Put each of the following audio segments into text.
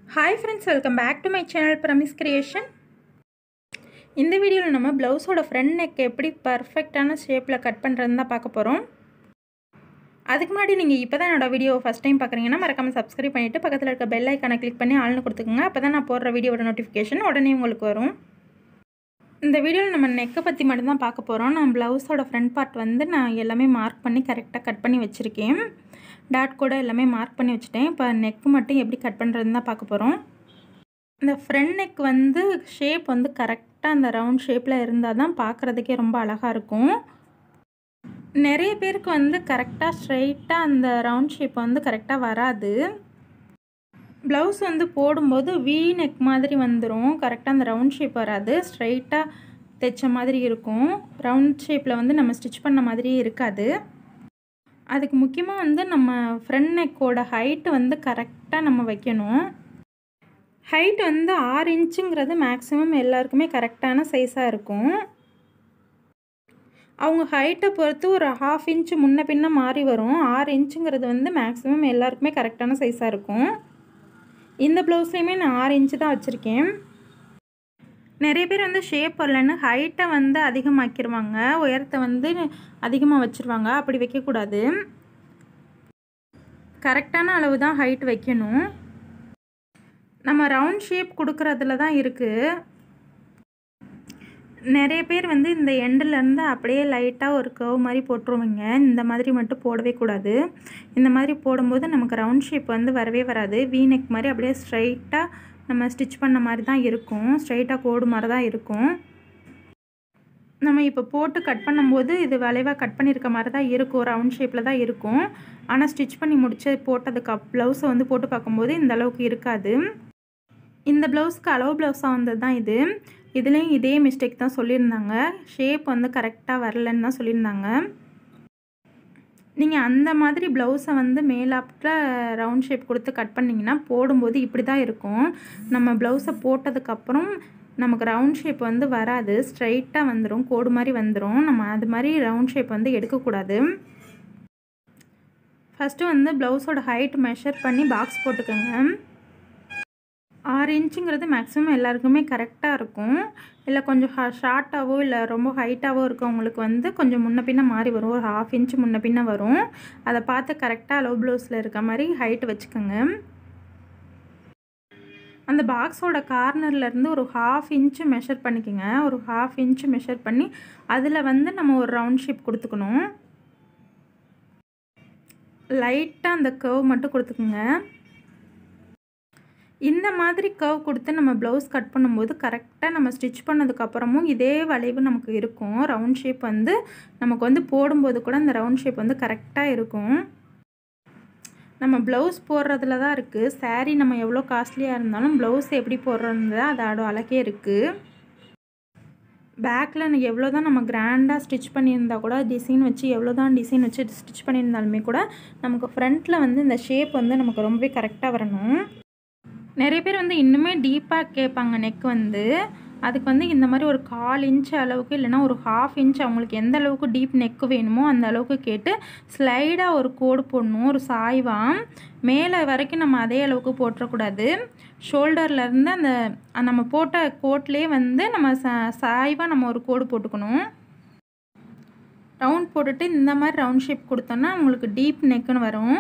hi friends welcome back to my channel promise creation இந்த வீடியோவில் நம்ம ப்ளவுஸோட ஃப்ரண்ட் நெக் எப்படி பர்ஃபெக்டான ஷேப்பில் கட் பண்ணுறதுன்னு தான் பார்க்க போகிறோம் அதுக்கு முன்னாடி நீங்கள் இப்போ தான் என்னோட வீடியோ ஃபஸ்ட் டைம் பார்க்குறீங்கன்னா மறக்காமல் சப்ஸ்கிரைப் பண்ணிவிட்டு பக்கத்தில் இருக்க பெல் ஐக்கானை கிளிக் பண்ணி ஆள்னு கொடுத்துக்கோங்க அப்போ தான் நான் போடுற வீடியோட நோட்டிஃபிகேஷன் உடனே உங்களுக்கு வரும் இந்த வீடியோவில் நம்ம நெக்கை பற்றி மட்டும்தான் பார்க்க போகிறோம் நான் ப்ளவுஸோட ஃப்ரண்ட் பார்ட் வந்து நான் எல்லாமே மார்க் பண்ணி கரெக்டாக கட் பண்ணி வச்சுருக்கேன் டாட் கூட எல்லாமே மார்க் பண்ணி வச்சுட்டேன் இப்போ நெக்கு மட்டும் எப்படி கட் பண்ணுறதுன்னு தான் பார்க்க போகிறோம் இந்த ஃப்ரண்ட் நெக் வந்து ஷேப் வந்து கரெக்டாக அந்த ரவுண்ட் ஷேப்பில் இருந்தால் தான் பார்க்குறதுக்கே ரொம்ப அழகாக இருக்கும் நிறைய பேருக்கு வந்து கரெக்டாக ஸ்ட்ரைட்டாக அந்த ரவுண்ட் ஷேப் வந்து கரெக்டாக வராது ப்ளவுஸ் வந்து போடும்போது வி நெக் மாதிரி வந்துடும் கரெக்டாக அந்த ரவுண்ட் ஷேப் வராது ஸ்ட்ரைட்டாக தைச்ச மாதிரி இருக்கும் ரவுண்ட் ஷேப்பில் வந்து நம்ம ஸ்டிச் பண்ண மாதிரியே இருக்காது அதுக்கு முக்கியமாக வந்து நம்ம ஃப்ரண்ட் நெக்கோட ஹைட்டு வந்து கரெக்டாக நம்ம வைக்கணும் ஹைட் வந்து ஆறு இன்ச்சுங்கிறது மேக்ஸிமம் எல்லாருக்குமே கரெக்டான சைஸாக இருக்கும் அவங்க ஹைட்டை பொறுத்து ஒரு ஹாஃப் இன்ச்சு முன்ன பின்ன மாறி வரும் ஆறு இன்ச்சுங்கிறது வந்து மேக்ஸிமம் எல்லாருக்குமே கரெக்டான சைஸாக இருக்கும் இந்த ப்ளவுஸ்லேயுமே நான் ஆறு இன்ச்சு தான் வச்சுருக்கேன் நிறைய பேர் வந்து ஷேப் வரலன்னு ஹைட்டை வந்து அதிகமாக்கிடுவாங்க உயரத்தை வந்து அதிகமாக வச்சுருவாங்க அப்படி வைக்கக்கூடாது கரெக்டான அளவு தான் ஹைட் வைக்கணும் நம்ம ரவுண்ட் ஷேப் கொடுக்குறதுல தான் இருக்குது நிறைய பேர் வந்து இந்த எண்டுலேருந்து அப்படியே லைட்டாக ஒரு கவ் மாதிரி போட்டுருவீங்க இந்த மாதிரி மட்டும் போடவே கூடாது இந்த மாதிரி போடும்போது நமக்கு ரவுண்ட் ஷேப் வந்து வரவே வராது வீ நெக் மாதிரி அப்படியே ஸ்ட்ரைட்டாக நம்ம ஸ்டிச் பண்ண மாதிரி தான் இருக்கும் ஸ்ட்ரைட்டாக கோடு மாதிரி தான் இருக்கும் நம்ம இப்போ போட்டு கட் பண்ணும்போது இது வளைவாக கட் பண்ணியிருக்க மாதிரி தான் இருக்கும் ரவுண்ட் ஷேப்பில் தான் இருக்கும் ஆனால் ஸ்டிச் பண்ணி முடிச்சு போட்டதுக்கு அப் ப்ளவுஸை வந்து போட்டு பார்க்கும்போது இந்த அளவுக்கு இருக்காது இந்த ப்ளவுஸ்க்கு அளவு ப்ளவுஸாக வந்தது தான் இது இதுலேயும் இதே மிஸ்டேக் தான் சொல்லியிருந்தாங்க ஷேப் வந்து கரெக்டாக வரலன்னு தான் சொல்லியிருந்தாங்க நீங்கள் அந்த மாதிரி ப்ளவுஸை வந்து மேலாப்பில் ரவுண்ட் ஷேப் கொடுத்து கட் பண்ணிங்கன்னா போடும்போது இப்படி தான் இருக்கும் நம்ம ப்ளவுஸை போட்டதுக்கப்புறம் நமக்கு ரவுண்ட் ஷேப் வந்து வராது ஸ்ட்ரைட்டாக வந்துடும் கோடு மாதிரி வந்துடும் நம்ம அது மாதிரி ரவுண்ட் ஷேப் வந்து எடுக்கக்கூடாது ஃபஸ்ட்டு வந்து ப்ளவுஸோட ஹைட் மெஷர் பண்ணி பாக்ஸ் போட்டுக்கோங்க ஆறு இன்ச்சுங்கிறது மேக்ஸிமம் எல்லாருக்குமே கரெக்டாக இருக்கும் இல்லை கொஞ்சம் ஹ ஷார்ட்டாகவோ இல்லை ரொம்ப ஹைட்டாகவோ இருக்கவங்களுக்கு வந்து கொஞ்சம் முன்ன பின்ன மாறி வரும் ஒரு ஹாஃப் இன்ச்சு முன்ன பின்ன வரும் அதை பார்த்து கரெக்டாக லவ் ப்ளவுஸில் இருக்க மாதிரி ஹைட் வச்சுக்கோங்க அந்த பாக்ஸோட கார்னர்லேருந்து ஒரு ஹாஃப் இன்ச்சு மெஷர் பண்ணிக்கோங்க ஒரு ஹாஃப் இன்ச்சு மெஷர் பண்ணி அதில் வந்து நம்ம ஒரு ரவுண்ட் ஷேப் கொடுத்துக்கணும் லைட்டாக அந்த கர்வ் மட்டும் கொடுத்துக்குங்க இந்த மாதிரி கர்வ் கொடுத்து நம்ம ப்ளவுஸ் கட் பண்ணும்போது கரெக்டாக நம்ம ஸ்டிச் பண்ணதுக்கப்புறமும் இதே வளைவு நமக்கு இருக்கும் ரவுண்ட் ஷேப் வந்து நமக்கு வந்து போடும்போது கூட அந்த ரவுண்ட் ஷேப் வந்து கரெக்டாக இருக்கும் நம்ம ப்ளவுஸ் போடுறதுல தான் இருக்குது சாரீ நம்ம எவ்வளோ காஸ்ட்லியாக இருந்தாலும் ப்ளவுஸ் எப்படி போடுறது அதோட அழகே இருக்குது பேக்கில் எவ்வளோ தான் நம்ம கிராண்டாக ஸ்டிச் பண்ணியிருந்தால் கூட டிசைன் வச்சு எவ்வளோ தான் டிசைன் வச்சு ஸ்டிச் பண்ணியிருந்தாலுமே கூட நமக்கு ஃப்ரண்ட்டில் வந்து இந்த ஷேப் வந்து நமக்கு ரொம்பவே கரெக்டாக வரணும் நிறைய பேர் வந்து இன்னுமே டீப்பாக கேட்பாங்க நெக் வந்து அதுக்கு வந்து இந்த மாதிரி ஒரு கால் இன்ச் அளவுக்கு இல்லைனா ஒரு ஹாஃப் இன்ச் அவங்களுக்கு எந்த அளவுக்கு டீப் நெக்கு வேணுமோ அந்த அளவுக்கு கேட்டு ஸ்லைடாக ஒரு கோடு போடணும் ஒரு சாய்வாக மேலே வரைக்கும் நம்ம அதே அளவுக்கு போட்டுறக்கூடாது ஷோல்டர்லேருந்து அந்த நம்ம போட்ட கோட்லேயே வந்து நம்ம ச சாய்வாக நம்ம ஒரு கோடு போட்டுக்கணும் ரவுண்ட் போட்டுட்டு இந்த மாதிரி ரவுண்ட் ஷேப் கொடுத்தோன்னா உங்களுக்கு டீப் நெக்குன்னு வரும்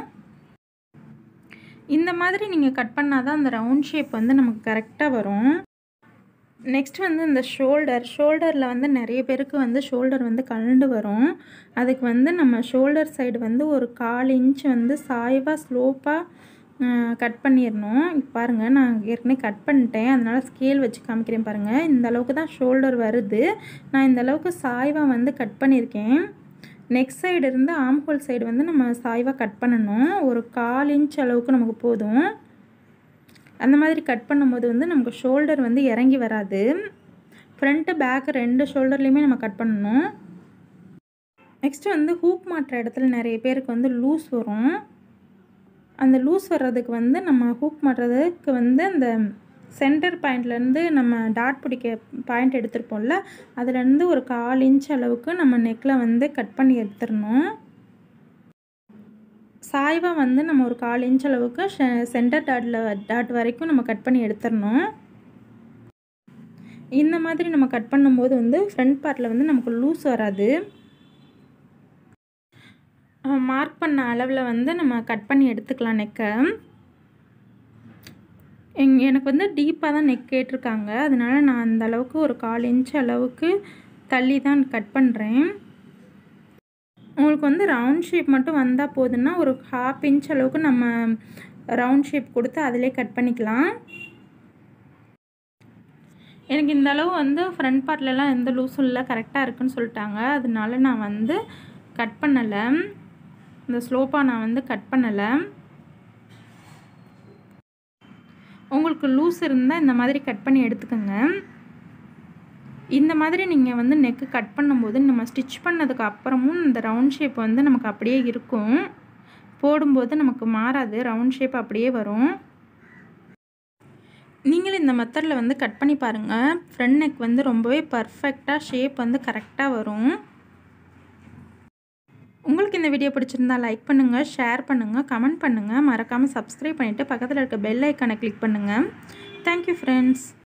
இந்த மாதிரி நீங்கள் கட் பண்ணால் தான் அந்த ரவுண்ட் ஷேப் வந்து நமக்கு கரெக்டாக வரும் நெக்ஸ்ட் வந்து இந்த ஷோல்டர் ஷோல்டரில் வந்து நிறைய பேருக்கு வந்து ஷோல்டர் வந்து கலண்டு வரும் அதுக்கு வந்து நம்ம ஷோல்டர் சைடு வந்து ஒரு கால் இன்ச் வந்து சாய்வாக ஸ்லோப்பாக கட் பண்ணிடணும் இப்போ பாருங்கள் நான் ஏற்கனவே கட் பண்ணிட்டேன் அதனால் ஸ்கேல் வச்சு காமிக்கிறேன் பாருங்கள் இந்த அளவுக்கு தான் ஷோல்டர் வருது நான் இந்த அளவுக்கு சாய்வாக வந்து கட் பண்ணியிருக்கேன் நெக் சைடு இருந்து ஆம்ஹோல் சைடு வந்து நம்ம சாய்வாக கட் பண்ணணும் ஒரு கால் இன்ச் அளவுக்கு நமக்கு போதும் அந்த மாதிரி கட் பண்ணும்போது வந்து நமக்கு ஷோல்டர் வந்து இறங்கி வராது ஃப்ரண்ட்டு பேக்கு ரெண்டு ஷோல்டர்லேயுமே நம்ம கட் பண்ணணும் நெக்ஸ்ட்டு வந்து ஹூப் மாட்டுற இடத்துல நிறைய பேருக்கு வந்து லூஸ் வரும் அந்த லூஸ் வர்றதுக்கு வந்து நம்ம ஹூப் மாட்டுறதுக்கு வந்து அந்த சென்டர் பாயிண்ட்லேருந்து நம்ம டாட் பிடிக்க பாயிண்ட் எடுத்திருப்போம்ல அதுலேருந்து ஒரு கால் இன்ச் அளவுக்கு நம்ம நெக்கில் வந்து கட் பண்ணி எடுத்துடணும் சாய்வாக வந்து நம்ம ஒரு கால் இன்ச் அளவுக்கு சென்டர் டாட்டில் டாட் வரைக்கும் நம்ம கட் பண்ணி எடுத்துடணும் இந்த மாதிரி நம்ம கட் பண்ணும்போது வந்து ஃப்ரண்ட் பார்ட்டில் வந்து நமக்கு லூஸ் வராது மார்க் பண்ண அளவில் வந்து நம்ம கட் பண்ணி எடுத்துக்கலாம் நெக்கை எங் எனக்கு வந்து டீப்பாக தான் நெக் கேட்டிருக்காங்க அதனால நான் அந்த அளவுக்கு ஒரு கால் இன்ச் அளவுக்கு தள்ளி தான் கட் பண்ணுறேன் உங்களுக்கு வந்து ரவுண்ட் ஷேப் மட்டும் வந்தால் போதுன்னா ஒரு ஹாஃப் இன்ச் அளவுக்கு நம்ம ரவுண்ட் ஷேப் கொடுத்து அதிலே கட் பண்ணிக்கலாம் எனக்கு இந்த அளவு வந்து ஃப்ரண்ட் பார்ட்லலாம் எந்த லூஸும் இல்லை கரெக்டாக இருக்குன்னு சொல்லிட்டாங்க அதனால நான் வந்து கட் பண்ணலை இந்த ஸ்லோப்பாக நான் வந்து கட் பண்ணலை உங்களுக்கு லூஸ் இருந்தால் இந்த மாதிரி கட் பண்ணி எடுத்துக்கோங்க இந்த மாதிரி நீங்கள் வந்து நெக்கு கட் பண்ணும்போது நம்ம ஸ்டிச் பண்ணதுக்கு அப்புறமும் இந்த ரவுண்ட் ஷேப் வந்து நமக்கு அப்படியே இருக்கும் போடும்போது நமக்கு மாறாது ரவுண்ட் ஷேப் அப்படியே வரும் நீங்களும் இந்த மெத்தடில் வந்து கட் பண்ணி பாருங்கள் ஃப்ரண்ட் நெக் வந்து ரொம்பவே பர்ஃபெக்டாக ஷேப் வந்து கரெக்டாக வரும் உங்களுக்கு இந்த வீடியோ பிடிச்சிருந்தா லைக் பண்ணுங்கள் ஷேர் பண்ணுங்கள் கமெண்ட் பண்ணுங்கள் மறக்காமல் சப்ஸ்கிரைப் பண்ணிவிட்டு பக்கத்தில் இருக்க பெல் ஐக்கானை கிளிக் பண்ணுங்கள் தேங்க்யூ ஃப்ரெண்ட்ஸ்